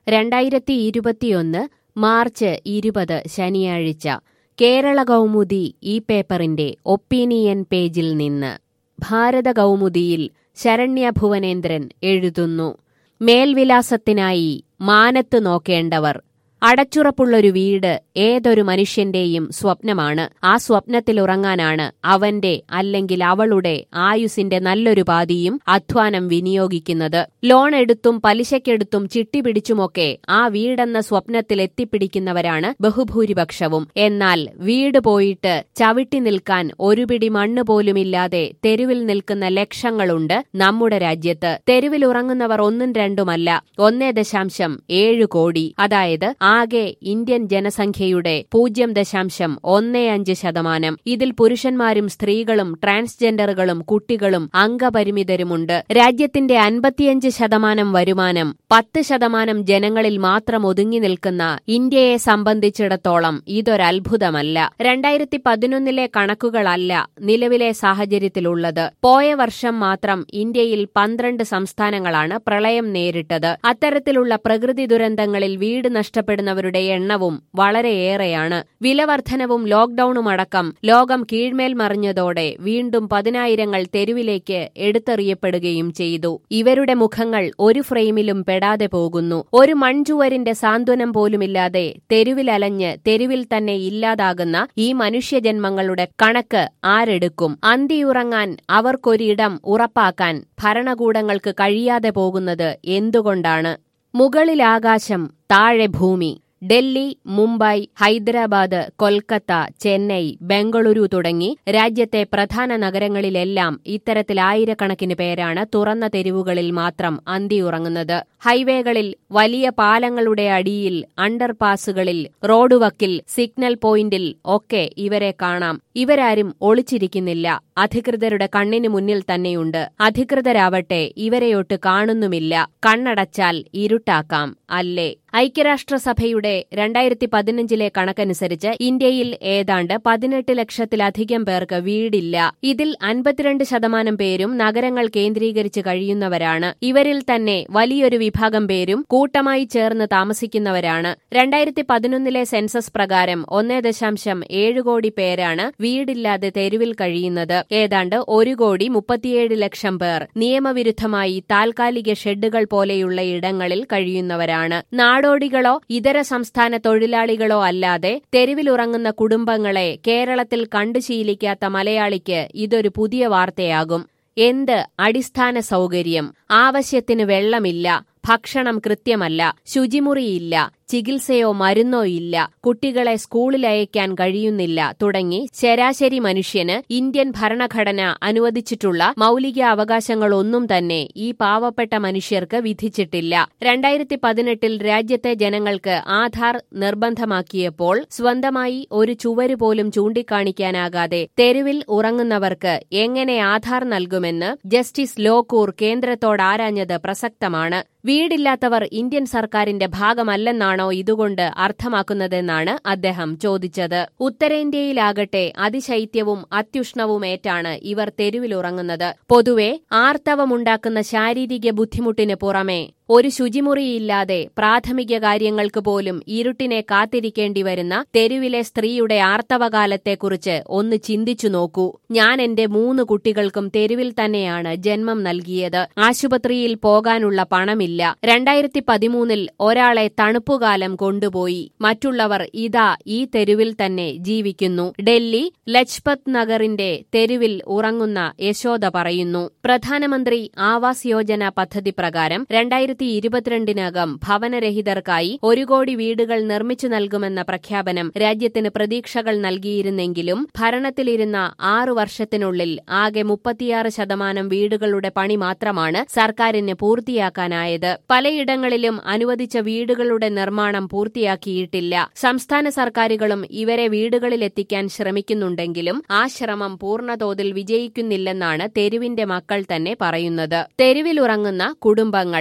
രണ്ടായിരത്തി ഇരുപത്തിയൊന്ന് മാർച്ച് ഇരുപത് ശനിയാഴ്ച കേരള കൗമുദി ഈ പേപ്പറിന്റെ ഒപ്പീനിയൻ പേജിൽ നിന്ന് ഭാരത കൗമുദിയിൽ ശരണ്യ ഭുവനേന്ദ്രൻ എഴുതുന്നു മേൽവിലാസത്തിനായി മാനത്ത് നോക്കേണ്ടവർ അടച്ചുറപ്പുള്ളൊരു വീട് ഏതൊരു മനുഷ്യന്റെയും സ്വപ്നമാണ് ആ സ്വപ്നത്തിൽ ഉറങ്ങാനാണ് അവന്റെ അല്ലെങ്കിൽ അവളുടെ ആയുസിന്റെ നല്ലൊരു പാതിയും അധ്വാനം വിനിയോഗിക്കുന്നത് ലോൺ എടുത്തും പലിശക്കെടുത്തും ചിട്ടിപിടിച്ചുമൊക്കെ ആ വീടെന്ന സ്വപ്നത്തിൽ എത്തിപ്പിടിക്കുന്നവരാണ് ബഹുഭൂരിപക്ഷവും എന്നാൽ വീട് പോയിട്ട് ചവിട്ടി നിൽക്കാൻ ഒരു പിടി മണ്ണ് പോലുമില്ലാതെ തെരുവിൽ നിൽക്കുന്ന ലക്ഷങ്ങളുണ്ട് നമ്മുടെ രാജ്യത്ത് തെരുവിൽ ഉറങ്ങുന്നവർ ഒന്നും രണ്ടുമല്ല ഒന്നേ ദശാംശം ഏഴ് കോടി അതായത് ആകെ ഇന്ത്യൻ ജനസംഖ്യയുടെ പൂജ്യം ദശാംശം ഒന്നേ അഞ്ച് ശതമാനം ഇതിൽ പുരുഷന്മാരും സ്ത്രീകളും ട്രാൻസ്ജെൻഡറുകളും കുട്ടികളും അംഗപരിമിതരുമുണ്ട് രാജ്യത്തിന്റെ അൻപത്തിയഞ്ച് ശതമാനം വരുമാനം പത്ത് ശതമാനം ജനങ്ങളിൽ മാത്രം ഒതുങ്ങി നിൽക്കുന്ന ഇന്ത്യയെ സംബന്ധിച്ചിടത്തോളം ഇതൊരത്ഭുതമല്ല രണ്ടായിരത്തി പതിനൊന്നിലെ കണക്കുകളല്ല നിലവിലെ സാഹചര്യത്തിലുള്ളത് പോയ വർഷം മാത്രം ഇന്ത്യയിൽ പന്ത്രണ്ട് സംസ്ഥാനങ്ങളാണ് പ്രളയം നേരിട്ടത് അത്തരത്തിലുള്ള പ്രകൃതി ദുരന്തങ്ങളിൽ വീട് നഷ്ടപ്പെടുന്നവരുടെ എണ്ണവും വളരെയേറെയാണ് വിലവർദ്ധനവും ലോക്ഡൌണും അടക്കം ലോകം കീഴ്മേൽ മറിഞ്ഞതോടെ വീണ്ടും പതിനായിരങ്ങൾ തെരുവിലേക്ക് എടുത്തെറിയപ്പെടുകയും ചെയ്തു ഇവരുടെ മുഖങ്ങൾ ഒരു ഫ്രെയിമിലും പെടാതെ പോകുന്നു ഒരു മൺചുവരിന്റെ സാന്ത്വനം പോലുമില്ലാതെ തെരുവിലലഞ്ഞ് തെരുവിൽ തന്നെ ഇല്ലാതാകുന്ന ഈ മനുഷ്യജന്മങ്ങളുടെ കണക്ക് ആരെടുക്കും അന്തിയുറങ്ങാൻ അവർക്കൊരിടം ഉറപ്പാക്കാൻ ഭരണകൂടങ്ങൾക്ക് കഴിയാതെ പോകുന്നത് എന്തുകൊണ്ടാണ് മുകളിലാകാശം താഴെ ഭൂമി ഡൽഹി മുംബൈ ഹൈദരാബാദ് കൊൽക്കത്ത ചെന്നൈ ബംഗളൂരു തുടങ്ങി രാജ്യത്തെ പ്രധാന നഗരങ്ങളിലെല്ലാം ഇത്തരത്തിൽ ആയിരക്കണക്കിന് പേരാണ് തുറന്ന തെരുവുകളിൽ മാത്രം അന്തിയുറങ്ങുന്നത് ഹൈവേകളിൽ വലിയ പാലങ്ങളുടെ അടിയിൽ അണ്ടർപാസുകളിൽ റോഡുവക്കിൽ സിഗ്നൽ പോയിന്റിൽ ഒക്കെ ഇവരെ കാണാം ഇവരാരും ഒളിച്ചിരിക്കുന്നില്ല അധികൃതരുടെ കണ്ണിന് മുന്നിൽ തന്നെയുണ്ട് അധികൃതരാവട്ടെ ഇവരെയൊട്ട് കാണുന്നുമില്ല കണ്ണടച്ചാൽ ഇരുട്ടാക്കാം അല്ലേ ഐക്യരാഷ്ട്രസഭയുടെ രണ്ടായിരത്തി പതിനഞ്ചിലെ കണക്കനുസരിച്ച് ഇന്ത്യയിൽ ഏതാണ്ട് പതിനെട്ട് ലക്ഷത്തിലധികം പേർക്ക് വീടില്ല ഇതിൽ അൻപത്തിരണ്ട് ശതമാനം പേരും നഗരങ്ങൾ കേന്ദ്രീകരിച്ച് കഴിയുന്നവരാണ് ഇവരിൽ തന്നെ വലിയൊരു വിഭാഗം പേരും കൂട്ടമായി ചേർന്ന് താമസിക്കുന്നവരാണ് രണ്ടായിരത്തി പതിനൊന്നിലെ സെൻസസ് പ്രകാരം ഒന്നേ ദശാംശം ഏഴ് കോടി പേരാണ് വീടില്ലാതെ തെരുവിൽ കഴിയുന്നത് ഏതാണ്ട് ഒരു കോടി മുപ്പത്തിയേഴ് ലക്ഷം പേർ നിയമവിരുദ്ധമായി താൽക്കാലിക ഷെഡുകൾ പോലെയുള്ള ഇടങ്ങളിൽ കഴിയുന്നവരാണ് നാടോടികളോ ഇതര സംസ്ഥാന തൊഴിലാളികളോ അല്ലാതെ തെരുവിലുറങ്ങുന്ന കുടുംബങ്ങളെ കേരളത്തിൽ കണ്ടു ശീലിക്കാത്ത മലയാളിക്ക് ഇതൊരു പുതിയ വാർത്തയാകും എന്ത് അടിസ്ഥാന സൗകര്യം ആവശ്യത്തിന് വെള്ളമില്ല ഭക്ഷണം കൃത്യമല്ല ശുചിമുറിയില്ല ചികിത്സയോ മരുന്നോ ഇല്ല കുട്ടികളെ സ്കൂളിൽ അയക്കാൻ കഴിയുന്നില്ല തുടങ്ങി ശരാശരി മനുഷ്യന് ഇന്ത്യൻ ഭരണഘടന അനുവദിച്ചിട്ടുള്ള മൌലിക അവകാശങ്ങളൊന്നും തന്നെ ഈ പാവപ്പെട്ട മനുഷ്യർക്ക് വിധിച്ചിട്ടില്ല രണ്ടായിരത്തി പതിനെട്ടിൽ രാജ്യത്തെ ജനങ്ങൾക്ക് ആധാർ നിർബന്ധമാക്കിയപ്പോൾ സ്വന്തമായി ഒരു ചുവര് പോലും ചൂണ്ടിക്കാണിക്കാനാകാതെ തെരുവിൽ ഉറങ്ങുന്നവർക്ക് എങ്ങനെ ആധാർ നൽകുമെന്ന് ജസ്റ്റിസ് ലോക്കൂർ കേന്ദ്രത്തോട് ആരാഞ്ഞത് പ്രസക്തമാണ് വീടില്ലാത്തവർ ഇന്ത്യൻ സർക്കാരിന്റെ ഭാഗമല്ലെന്നാണോ ഇതുകൊണ്ട് അർത്ഥമാക്കുന്നതെന്നാണ് അദ്ദേഹം ചോദിച്ചത് ഉത്തരേന്ത്യയിലാകട്ടെ അതിശൈത്യവും അത്യുഷ്ണവുമേറ്റാണ് ഇവർ തെരുവിലുറങ്ങുന്നത് പൊതുവെ ആർത്തവമുണ്ടാക്കുന്ന ശാരീരിക ബുദ്ധിമുട്ടിന് പുറമെ ഒരു ശുചിമുറിയില്ലാതെ പ്രാഥമിക കാര്യങ്ങൾക്ക് പോലും ഇരുട്ടിനെ കാത്തിരിക്കേണ്ടി വരുന്ന തെരുവിലെ സ്ത്രീയുടെ ആർത്തവകാലത്തെക്കുറിച്ച് ഒന്ന് ചിന്തിച്ചു നോക്കൂ ഞാൻ എന്റെ മൂന്ന് കുട്ടികൾക്കും തെരുവിൽ തന്നെയാണ് ജന്മം നൽകിയത് ആശുപത്രിയിൽ പോകാനുള്ള പണമില്ല രണ്ടായിരത്തി പതിമൂന്നിൽ ഒരാളെ തണുപ്പുകാലം കൊണ്ടുപോയി മറ്റുള്ളവർ ഇതാ ഈ തെരുവിൽ തന്നെ ജീവിക്കുന്നു ഡൽഹി ലജ്പത് നഗറിന്റെ തെരുവിൽ ഉറങ്ങുന്ന യശോദ പറയുന്നു പ്രധാനമന്ത്രി ആവാസ് യോജന പദ്ധതി പ്രകാരം രണ്ടായിരത്തി ഇരുപത്തിരണ്ടിനകം ഭവനരഹിതർക്കായി ഒരു കോടി വീടുകൾ നിർമ്മിച്ചു നൽകുമെന്ന പ്രഖ്യാപനം രാജ്യത്തിന് പ്രതീക്ഷകൾ നൽകിയിരുന്നെങ്കിലും ഭരണത്തിലിരുന്ന ആറു വർഷത്തിനുള്ളിൽ ആകെ മുപ്പത്തിയാറ് ശതമാനം വീടുകളുടെ പണി മാത്രമാണ് സർക്കാരിന് പൂർത്തിയാക്കാനായത് പലയിടങ്ങളിലും അനുവദിച്ച വീടുകളുടെ നിർമ്മാണം പൂർത്തിയാക്കിയിട്ടില്ല സംസ്ഥാന സർക്കാരുകളും ഇവരെ വീടുകളിലെത്തിക്കാൻ ശ്രമിക്കുന്നുണ്ടെങ്കിലും ആ ശ്രമം പൂർണ്ണതോതിൽ വിജയിക്കുന്നില്ലെന്നാണ് തെരുവിന്റെ മക്കൾ തന്നെ പറയുന്നത് തെരുവിലുറങ്ങുന്ന കുടുംബങ്ങൾ ഹൌസ്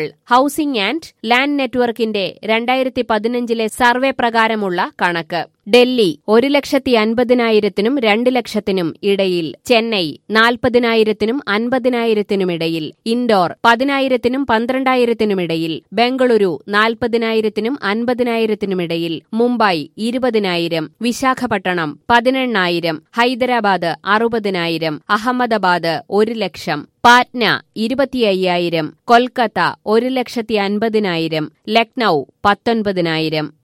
ഹൌസിംഗ് ആൻഡ് ലാൻഡ് നെറ്റ്വർക്കിന്റെ രണ്ടായിരത്തി പതിനഞ്ചിലെ സർവേ പ്രകാരമുള്ള കണക്ക് ഡൽഹി ഒരു ലക്ഷത്തി അൻപതിനായിരത്തിനും രണ്ട് ലക്ഷത്തിനും ഇടയിൽ ചെന്നൈ നാൽപ്പതിനായിരത്തിനും അൻപതിനായിരത്തിനുമിടയിൽ ഇൻഡോർ പതിനായിരത്തിനും പന്ത്രണ്ടായിരത്തിനുമിടയിൽ ബംഗളൂരു നാൽപ്പതിനായിരത്തിനും അൻപതിനായിരത്തിനുമിടയിൽ മുംബൈ ഇരുപതിനായിരം വിശാഖപട്ടണം പതിനെണ്ണായിരം ഹൈദരാബാദ് അറുപതിനായിരം അഹമ്മദാബാദ് ഒരു ലക്ഷം പാറ്റ്ന ഇരുപത്തി അയ്യായിരം കൊൽക്കത്ത ഒരു ലക്ഷത്തി അൻപതിനായിരം ലക്നൌ പത്തൊൻപതിനായിരം